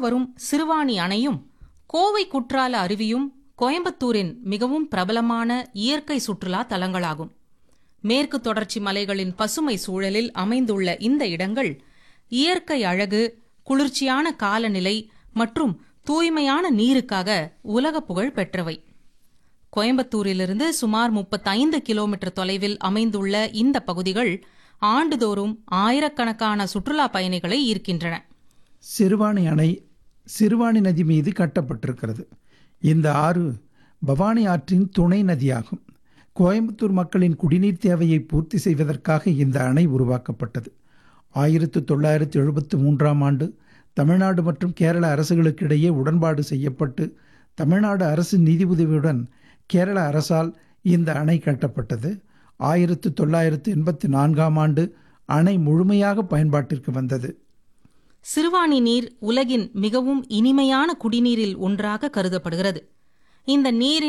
வரும் சிறுவாணி அணையும் கோவை குற்றால அருவியும் கோயம்புத்தூரின் மிகவும் பிரபலமான இயற்கை சுற்றுலா தலங்களாகும் மேற்கு தொடர்ச்சி மலைகளின் பசுமை சூழலில் அமைந்துள்ள இந்த இடங்கள் இயற்கை அழகு குளிர்ச்சியான காலநிலை மற்றும் தூய்மையான நீருக்காக உலக புகழ் பெற்றவை கோயம்புத்தூரிலிருந்து சுமார் 35 கிலோமீட்டர் தொலைவில் அமைந்துள்ள இந்த பகுதிகள் ஆண்டுதோறும் ஆயிரக்கணக்கான சுற்றுலா பயணிகளை ஈர்க்கின்றன சிறுவாணி அணை சிறுவாணி நதி மீது கட்டப்பட்டிருக்கிறது இந்த ஆறு பவானி ஆற்றின் துணை நதியாகும் கோயம்புத்தூர் மக்களின் குடிநீர் தேவையை பூர்த்தி செய்வதற்காக இந்த அணை உருவாக்கப்பட்டது ஆயிரத்து தொள்ளாயிரத்து எழுபத்து மூன்றாம் ஆண்டு தமிழ்நாடு மற்றும் கேரள அரசுகளுக்கிடையே உடன்பாடு செய்யப்பட்டு தமிழ்நாடு அரசு நிதி உதவியுடன் கேரள அரசால் இந்த அணை கட்டப்பட்டது ஆயிரத்து தொள்ளாயிரத்து எண்பத்தி நான்காம் ஆண்டு அணை முழுமையாக பயன்பாட்டிற்கு வந்தது சிறுவாணி நீர் உலகின் மிகவும் இனிமையான குடிநீரில் ஒன்றாக கருதப்படுகிறது இந்த நீரின்